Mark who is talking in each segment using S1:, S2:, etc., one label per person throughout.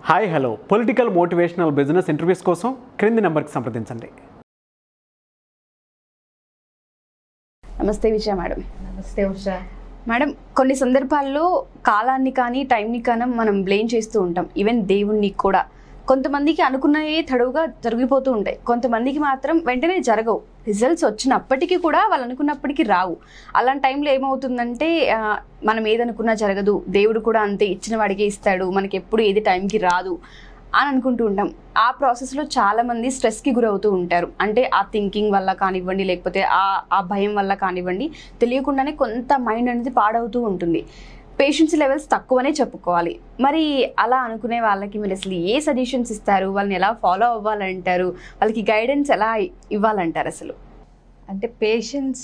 S1: Hi hello political motivational business interviews కోసం క్రింది నెంబర్కి సంప్రదించండి
S2: నమస్తే విజయ మేడం
S3: నమస్తే ఉషా
S2: మేడం కొన్ని సందర్భాల్లో కాలాన్ని కానీ టైంని కానీ మనం బ్లేమ్ చేస్తూ ఉంటాం ఈవెన్ దేవుణ్ణి కూడా కొంతమందికి అనుకున్నవే తడువుగా జరిగిపోతూ ఉంటాయి కొంతమందికి మాత్రం వెంటనే జరగవు రిజల్ట్స్ వచ్చినప్పటికీ కూడా వాళ్ళు అనుకున్నప్పటికీ రావు అలాంటి టైంలో ఏమవుతుందంటే ఆ, మనం ఏదనుకున్నా జరగదు దేవుడు కూడా అంతే ఇచ్చిన వాడికే ఇస్తాడు మనకి ఎప్పుడు ఏది టైంకి రాదు అని అనుకుంటూ ఉంటాం ఆ ప్రాసెస్లో చాలామంది స్ట్రెస్కి గురవుతూ ఉంటారు అంటే ఆ థింకింగ్ వల్ల కానివ్వండి లేకపోతే ఆ ఆ భయం వల్ల కానివ్వండి తెలియకుండానే కొంత మైండ్ అనేది పాడవుతూ ఉంటుంది పేషెన్స్ లెవెల్స్ తక్కువనే చెప్పుకోవాలి మరి అలా అనుకునే వాళ్ళకి మీరు అసలు ఏ సజెషన్స్ ఇస్తారు వాళ్ళని ఎలా ఫాలో అవ్వాలంటారు వాళ్ళకి గైడెన్స్ ఎలా ఇవ్వాలంటారు అసలు
S3: అంటే పేషెన్స్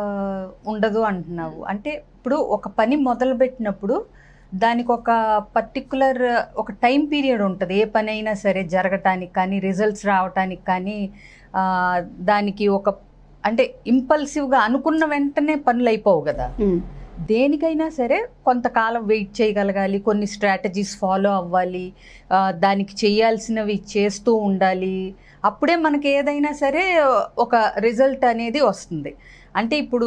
S3: ఉండదు అంటున్నావు అంటే ఇప్పుడు ఒక పని మొదలుపెట్టినప్పుడు దానికి ఒక పర్టికులర్ ఒక టైం పీరియడ్ ఉంటుంది ఏ పని అయినా సరే జరగటానికి కానీ రిజల్ట్స్ రావటానికి కానీ ఆ, దానికి ఒక అంటే ఇంపల్సివ్గా అనుకున్న వెంటనే పనులు అయిపోవు కదా దేనికైనా సరే కొంతకాలం వెయిట్ చేయగలగాలి కొన్ని స్ట్రాటజీస్ ఫాలో అవ్వాలి ఆ, దానికి చేయాల్సినవి చేస్తూ ఉండాలి అప్పుడే మనకి ఏదైనా సరే ఒక రిజల్ట్ అనేది వస్తుంది అంటే ఇప్పుడు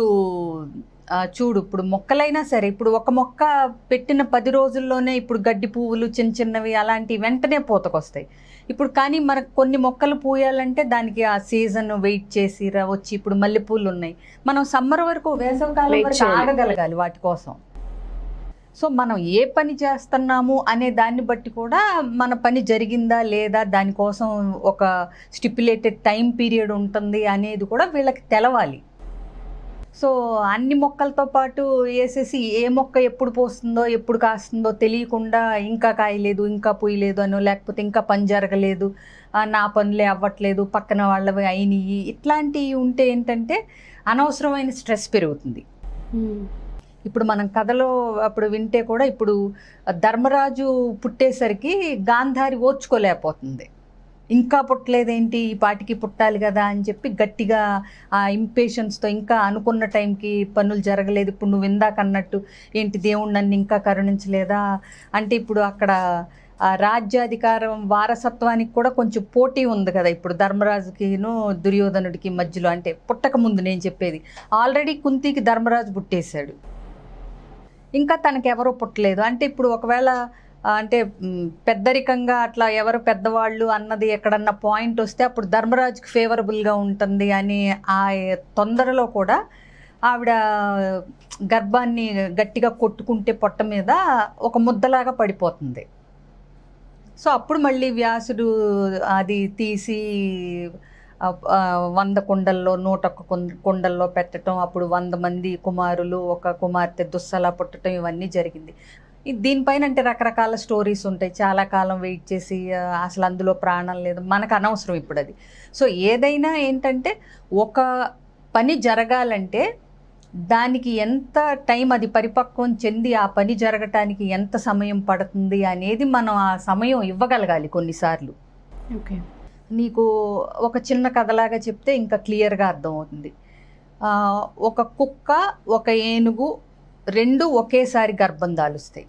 S3: ఆ, చూడు ఇప్పుడు మొక్కలైనా సరే ఇప్పుడు ఒక మొక్క పెట్టిన పది రోజుల్లోనే ఇప్పుడు గడ్డి పువ్వులు చిన్న చిన్నవి అలాంటివి వెంటనే పూతకొస్తాయి ఇప్పుడు కానీ మనకు కొన్ని మొక్కలు పూయాలంటే దానికి ఆ సీజన్ వెయిట్ చేసి రా- వచ్చి ఇప్పుడు మల్లెపూలు ఉన్నాయి మనం సమ్మర్ వరకు వేసవికాలం
S2: Wait
S3: వరకు
S2: చేయాలి.
S3: ఆగగలగాలి వాటి కోసం సో మనం ఏ పని చేస్తున్నాము అనే దాన్ని బట్టి కూడా మన పని జరిగిందా లేదా దానికోసం ఒక స్టిపులేటెడ్ టైం పీరియడ్ ఉంటుంది అనేది కూడా వీళ్ళకి తెలవాలి సో అన్ని మొక్కలతో పాటు వేసేసి ఏ మొక్క ఎప్పుడు పోస్తుందో ఎప్పుడు కాస్తుందో తెలియకుండా ఇంకా కాయలేదు ఇంకా పూయలేదు అనో లేకపోతే ఇంకా పని జరగలేదు ఆ, నా పనులే అవ్వట్లేదు పక్కన వాళ్ళవి అయినాయి ఇట్లాంటివి ఉంటే ఏంటంటే అనవసరమైన స్ట్రెస్ పెరుగుతుంది ఇప్పుడు మనం కథలో అప్పుడు వింటే కూడా ఇప్పుడు ధర్మరాజు పుట్టేసరికి గాంధారి ఓర్చుకోలేకపోతుంది ఇంకా పుట్టలేదేంటి ఈ పాటికి పుట్టాలి కదా అని చెప్పి గట్టిగా ఆ ఇంపేషన్స్తో ఇంకా అనుకున్న టైంకి పనులు జరగలేదు ఇప్పుడు నువ్వు ఇందాక అన్నట్టు ఏంటి దేవుడు నన్ను ఇంకా కరుణించలేదా అంటే ఇప్పుడు అక్కడ ఆ రాజ్యాధికారం వారసత్వానికి కూడా కొంచెం పోటీ ఉంది కదా ఇప్పుడు ధర్మరాజుకిను దుర్యోధనుడికి మధ్యలో అంటే పుట్టక ముందు నేను చెప్పేది ఆల్రెడీ కుంతికి ధర్మరాజు పుట్టేశాడు ఇంకా తనకి ఎవరో పుట్టలేదు అంటే ఇప్పుడు ఒకవేళ ఆ, అంటే మ్, పెద్దరికంగా అట్లా ఎవరు పెద్దవాళ్ళు అన్నది ఎక్కడన్నా పాయింట్ వస్తే అప్పుడు ధర్మరాజుకి ఫేవరబుల్గా ఉంటుంది అని ఆ తొందరలో కూడా ఆవిడ గర్భాన్ని గట్టిగా కొట్టుకుంటే పొట్ట మీద ఒక ముద్దలాగా పడిపోతుంది సో అప్పుడు మళ్ళీ వ్యాసుడు అది తీసి ఆ, ఆ, వంద కుండల్లో నూట ఒక్క కుండ- కుండల్లో పెట్టడం అప్పుడు వంద మంది కుమారులు ఒక కుమార్తె దుస్సలా పుట్టడం ఇవన్నీ జరిగింది ఈ- దీనిపైన అంటే రకరకాల స్టోరీస్ ఉంటాయి చాలా కాలం వెయిట్ చేసి ఆ, అసలు అందులో ప్రాణం లేదు మనకు అనవసరం ఇప్పుడు అది సో ఏదైనా ఏంటంటే ఒక పని జరగాలంటే దానికి ఎంత టైం అది పరిపక్వం చెంది ఆ పని జరగటానికి ఎంత సమయం పడుతుంది అనేది మనం ఆ సమయం ఇవ్వగలగాలి కొన్నిసార్లు
S2: ఓకే
S3: నీకు ఒక చిన్న కథలాగా చెప్తే ఇంకా క్లియర్గా అర్థమవుతుంది ఆ, ఒక కుక్క ఒక ఏనుగు రెండు ఒకేసారి గర్భం దాలుస్తాయి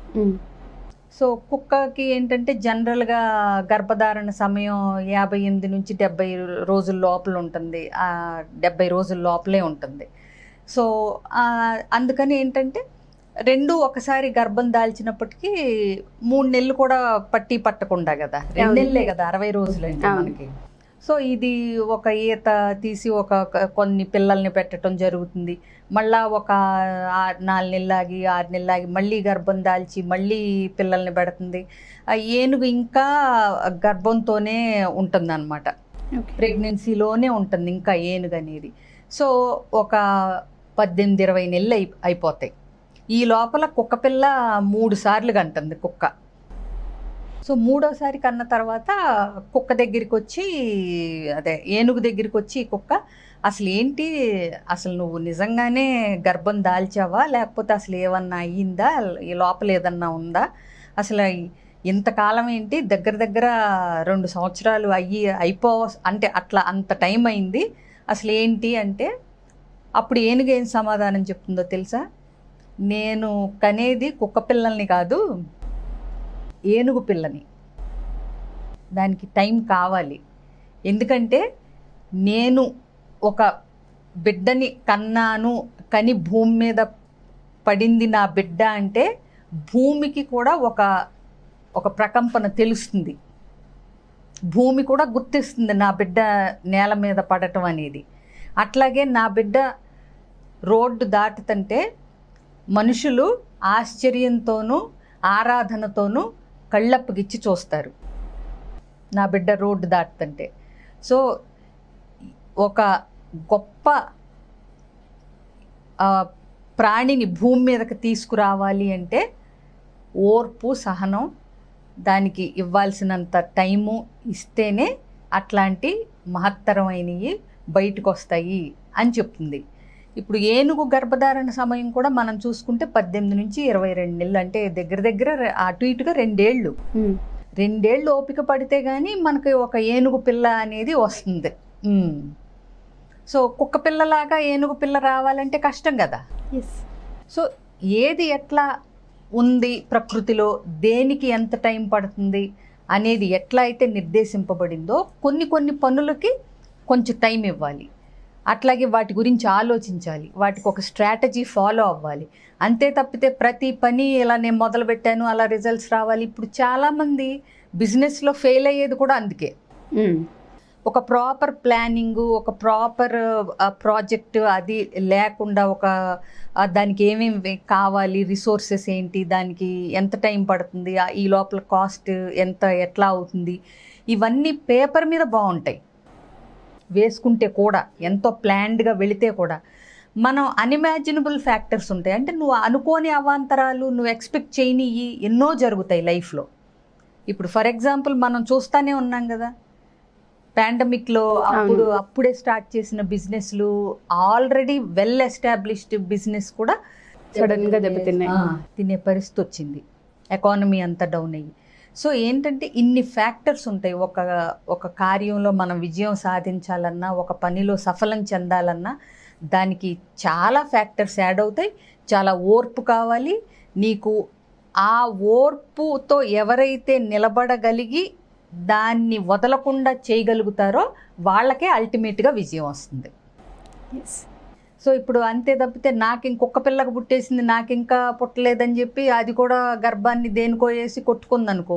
S3: సో కుక్కకి ఏంటంటే జనరల్గా గర్భధారణ సమయం యాభై ఎనిమిది నుంచి డెబ్బై రోజుల లోపల ఉంటుంది ఆ డెబ్బై రోజుల లోపలే ఉంటుంది సో ఆ, అందుకని ఏంటంటే రెండు ఒకసారి గర్భం దాల్చినప్పటికీ మూడు నెలలు కూడా పట్టి పట్టకుండా కదా రెండు
S2: అవును.
S3: నెలలే కదా అరవై రోజులు అంటే
S2: అవును.
S3: మనకి సో ఇది ఒక ఈత తీసి ఒక ఒక కొన్ని పిల్లల్ని పెట్టడం జరుగుతుంది మళ్ళా ఒక ఆరు నాలుగు నెలలాగి ఆరు నెలలాగి మళ్ళీ గర్భం దాల్చి మళ్ళీ పిల్లల్ని పెడుతుంది ఆ ఏనుగు ఇంకా గర్భంతోనే ఉంటుందన్నమాట
S2: ఓకే
S3: ప్రెగ్నెన్సీలోనే ఉంటుంది ఇంకా ఏనుగు అనేది సో ఒక పద్దెనిమిది ఇరవై నెలలు అయి అయిపోతాయి ఈ లోపల కుక్క పిల్ల మూడు సార్లు కంటుంది కుక్క సో మూడోసారి కన్న తర్వాత కుక్క దగ్గరికి వచ్చి అదే ఏనుగు దగ్గరికి వచ్చి ఈ కుక్క అసలు ఏంటి అసలు నువ్వు నిజంగానే గర్భం దాల్చావా లేకపోతే అసలు ఏమన్నా అయ్యిందా ఈ లోపల ఏదన్నా ఉందా అసలు ఇంతకాలం ఏంటి దగ్గర దగ్గర రెండు సంవత్సరాలు అయ్యి అయిపో అంటే అట్లా అంత టైం అయింది అసలు ఏంటి అంటే అప్పుడు ఏనుగు ఏం సమాధానం చెప్తుందో తెలుసా నేను కనేది కుక్క పిల్లల్ని కాదు ఏనుగు పిల్లని దానికి టైం కావాలి ఎందుకంటే నేను ఒక బిడ్డని కన్నాను కని భూమి మీద పడింది నా బిడ్డ అంటే భూమికి కూడా ఒక ఒక ప్రకంపన తెలుస్తుంది భూమి కూడా గుర్తిస్తుంది నా బిడ్డ నేల మీద పడటం అనేది అట్లాగే నా బిడ్డ రోడ్డు దాటుతుంటే మనుషులు ఆశ్చర్యంతోనూ ఆరాధనతోనూ కళ్ళప్పగిచ్చి చూస్తారు నా బిడ్డ రోడ్డు దాటుతుంటే సో ఒక గొప్ప ఆ, ప్రాణిని భూమి మీదకి తీసుకురావాలి అంటే ఓర్పు సహనం దానికి ఇవ్వాల్సినంత టైము ఇస్తేనే అట్లాంటి మహత్తరమైనవి బయటకు వస్తాయి అని చెప్తుంది ఇప్పుడు ఏనుగు గర్భధారణ సమయం కూడా మనం చూసుకుంటే పద్దెనిమిది నుంచి ఇరవై రెండు నెలలు అంటే దగ్గర దగ్గర రె- అటు ఇటుగా రెండేళ్ళు
S2: ఉమ్.
S3: రెండేళ్ళు ఓపిక పడితే కానీ మనకి ఒక ఏనుగు పిల్ల అనేది వస్తుంది ఉమ్. సో కుక్క పిల్లలాగా ఏనుగు పిల్ల రావాలంటే కష్టం కదా సో ఏది ఎట్లా ఉంది ప్రకృతిలో దేనికి ఎంత టైం పడుతుంది అనేది ఎట్లా అయితే నిర్దేశింపబడిందో కొన్ని కొన్ని పనులకి కొంచెం టైం ఇవ్వాలి అట్లాగే వాటి గురించి ఆలోచించాలి వాటికి ఒక స్ట్రాటజీ ఫాలో అవ్వాలి అంతే తప్పితే ప్రతి పని ఇలా నేను మొదలు పెట్టాను అలా రిజల్ట్స్ రావాలి ఇప్పుడు చాలామంది బిజినెస్లో ఫెయిల్ అయ్యేది కూడా అందుకే
S2: ఉమ్.
S3: ఒక ప్రాపర్ ప్లానింగ్ ఒక ప్రాపర్ ప్రాజెక్ట్ అది లేకుండా ఒక ఆ, దానికి ఏమేమి కావాలి రిసోర్సెస్ ఏంటి దానికి ఎంత టైం పడుతుంది ఆ, ఈ లోపల కాస్ట్ ఎంత ఎట్లా అవుతుంది ఇవన్నీ పేపర్ మీద బాగుంటాయి వేసుకుంటే కూడా ఎంతో ప్లాన్డ్గా వెళితే కూడా మనం అన్ఇమాజినబుల్ ఫ్యాక్టర్స్ ఉంటాయి అంటే నువ్వు అనుకోని అవాంతరాలు నువ్వు ఎక్స్పెక్ట్ చేయనివి ఎన్నో జరుగుతాయి లైఫ్లో ఇప్పుడు ఫర్ ఎగ్జాంపుల్ మనం చూస్తానే ఉన్నాం కదా పాండమిక్లో అప్పుడు అప్పుడే స్టార్ట్ చేసిన బిజినెస్లు ఆల్రెడీ వెల్ ఎస్టాబ్లిష్డ్ బిజినెస్ కూడా
S2: Sudden గా దెబ్బతిన్నాయి.
S3: ఆ, తినే పరిస్థితి వచ్చింది ఎకానమీ అంతా డౌన్ అయ్యి సో ఏంటంటే ఇన్ని ఫ్యాక్టర్స్ ఉంటాయి ఒక ఒక కార్యంలో మనం విజయం సాధించాలన్నా ఒక పనిలో సఫలం చెందాలన్నా దానికి చాలా ఫ్యాక్టర్స్ యాడ్ అవుతాయి చాలా ఓర్పు కావాలి నీకు ఆ ఓర్పుతో ఎవరైతే నిలబడగలిగి దాన్ని వదలకుండా చేయగలుగుతారో వాళ్ళకే అల్టిమేట్గా విజయం వస్తుంది
S2: Yes.
S3: సో ఇప్పుడు అంతే తప్పితే నాకు ఇంకొక పిల్లకు పుట్టేసింది నాకు ఇంకా పుట్టలేదని చెప్పి అది కూడా గర్భాన్ని దేనికో వేసి కొట్టుకుందనుకో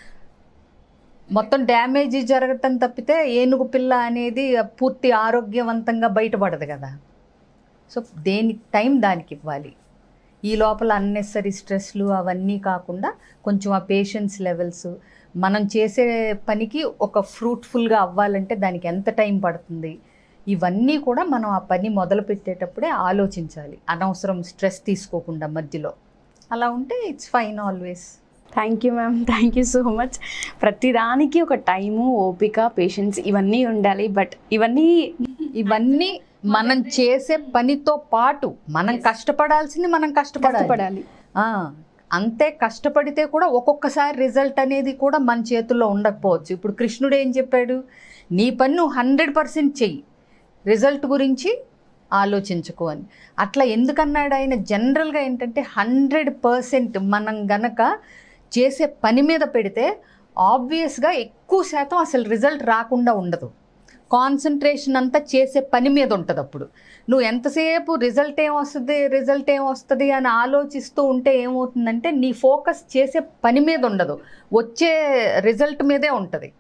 S3: మొత్తం డ్యామేజ్ జరగటం తప్పితే ఏనుగు పిల్ల అనేది పూర్తి ఆరోగ్యవంతంగా బయటపడదు కదా సో దేని టైం దానికి ఇవ్వాలి ఈ లోపల అన్నెసరీ స్ట్రెస్లు అవన్నీ కాకుండా కొంచెం ఆ పేషెన్స్ లెవెల్స్ మనం చేసే పనికి ఒక ఫ్రూట్ఫుల్గా అవ్వాలంటే దానికి ఎంత టైం పడుతుంది ఇవన్నీ కూడా మనం ఆ పని మొదలు పెట్టేటప్పుడే ఆలోచించాలి అనవసరం స్ట్రెస్ తీసుకోకుండా మధ్యలో అలా ఉంటే it's fine always
S2: thank you ma'am thank you so much ప్రతిదానికి ఒక టైము ఓపిక పేషెన్స్ ఇవన్నీ ఉండాలి బట్ ఇవన్నీ
S3: ఇవన్నీ మనం చేసే పనితో పాటు మనం కష్టపడాల్సింది మనం కష్టపడాలి
S2: కష్టపడాలి
S3: ఆ, అంతే కష్టపడితే కూడా ఒక్కొక్కసారి రిజల్ట్ అనేది కూడా మన చేతుల్లో ఉండకపోవచ్చు ఇప్పుడు కృష్ణుడు ఏం చెప్పాడు నీ పని నువ్వు హండ్రెడ్ పర్సెంట్ చెయ్యి రిజల్ట్ గురించి ఆలోచించుకో అని అట్లా ఎందుకన్నాడు ఆయన జనరల్గా ఏంటంటే హండ్రెడ్ పర్సెంట్ మనం గనక చేసే పని మీద పెడితే ఆబ్వియస్గా ఎక్కువ శాతం అసలు రిజల్ట్ రాకుండా ఉండదు కాన్సన్ట్రేషన్ అంతా చేసే పని మీద ఉంటుంది అప్పుడు నువ్వు ఎంతసేపు రిజల్ట్ ఏం వస్తుంది రిజల్ట్ ఏం వస్తుంది అని ఆలోచిస్తూ ఉంటే ఏమవుతుందంటే నీ ఫోకస్ చేసే పని మీద ఉండదు వచ్చే రిజల్ట్ మీదే ఉంటుంది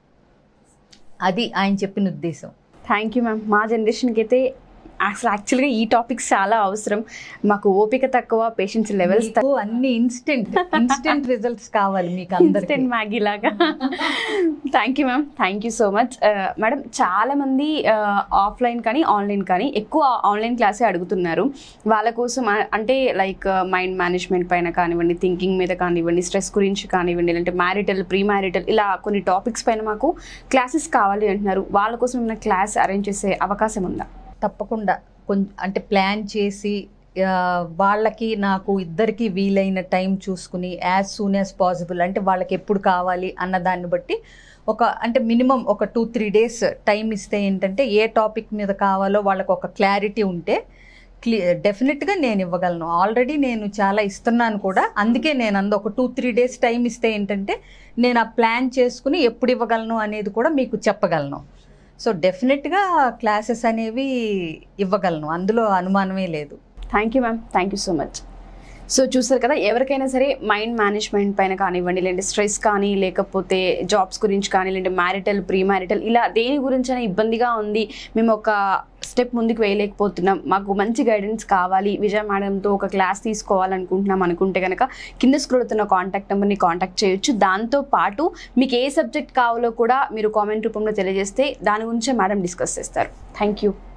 S3: అది ఆయన చెప్పిన ఉద్దేశం
S2: థ్యాంక్ యూ మ్యామ్ మా జనరేషన్కి అయితే అసలు యాక్చువల్గా ఈ టాపిక్స్ చాలా అవసరం మాకు ఓపిక తక్కువ పేషెన్స్ లెవెల్స్
S3: మీకు అన్ని ఇన్స్టెంట్ ఇన్స్టెంట్ రిజల్ట్స్ కావాలి మీకు అందరికీ
S2: ఇన్స్టెంట్ మ్యాగీ లాగా thank you ma'am thank you so much madam చాలా మంది ఆఫ్లైన్ కానీ ఆన్లైన్ కానీ ఎక్కువ ఆన్లైన్ క్లాసే అడుగుతున్నారు వాళ్ళ కోసం ఆ, అంటే లైక్ మైండ్ మేనేజ్మెంట్ పైన కానివ్వండి థింకింగ్ మీద కానివ్వండి స్ట్రెస్ గురించి కానివ్వండి లేదంటే మ్యారిటల్ ప్రీ మ్యారిటల్ ఇలా కొన్ని టాపిక్స్ పైన మాకు క్లాసెస్ కావాలి అంటున్నారు వాళ్ళ కోసం ఏమైనా క్లాస్ అరేంజ్ చేసే అవకాశం ఉందా
S3: తప్పకుండా కొంచెం అంటే ప్లాన్ చేసి ఆ, వాళ్ళకి నాకు ఇద్దరికి వీలైన టైం చూసుకుని యాజ్ సూన్ యాజ్ పాసిబుల్ అంటే వాళ్ళకి ఎప్పుడు కావాలి అన్న దాన్ని బట్టి ఒక అంటే మినిమం ఒక టూ త్రీ డేస్ టైం ఇస్తే ఏంటంటే ఏ టాపిక్ మీద కావాలో వాళ్ళకి ఒక క్లారిటీ ఉంటే క్లీ డెఫినెట్గా నేను ఇవ్వగలను ఆల్రెడీ నేను చాలా ఇస్తున్నాను కూడా అందుకే నేను అందు ఒక టూ త్రీ డేస్ టైం ఇస్తే ఏంటంటే నేను ఆ ప్లాన్ చేసుకుని ఎప్పుడు ఇవ్వగలను అనేది కూడా మీకు చెప్పగలను సో డెఫినెట్గా క్లాసెస్ అనేవి ఇవ్వగలను అందులో అనుమానమే లేదు
S2: thank you ma'am thank you so much so చూసారు కదా ఎవరికైనా సరే మైండ్ మేనేజ్మెంట్ పైన కానివ్వండి లేదంటే స్ట్రెస్ కానీ లేకపోతే జాబ్స్ గురించి కానీ లేదంటే మ్యారిటల్ ప్రీ మ్యారిటల్ ఇలా దేని గురించి అయినా ఇబ్బందిగా ఉంది మేము ఒక స్టెప్ ముందుకు వేయలేకపోతున్నాం మాకు మంచి గైడెన్స్ కావాలి విజయ మేడంతో ఒక క్లాస్ తీసుకోవాలనుకుంటున్నాం అనుకుంటే కనుక కింద స్క్రోల్ అవుతున్న కాంటాక్ట్ నెంబర్ని కాంటాక్ట్ చేయొచ్చు దాంతో పాటు మీకు ఏ సబ్జెక్ట్ కావాలో కూడా మీరు కామెంట్ రూపంలో తెలియజేస్తే దాని గురించే మేడం డిస్కస్ చేస్తారు థ్యాంక్ యూ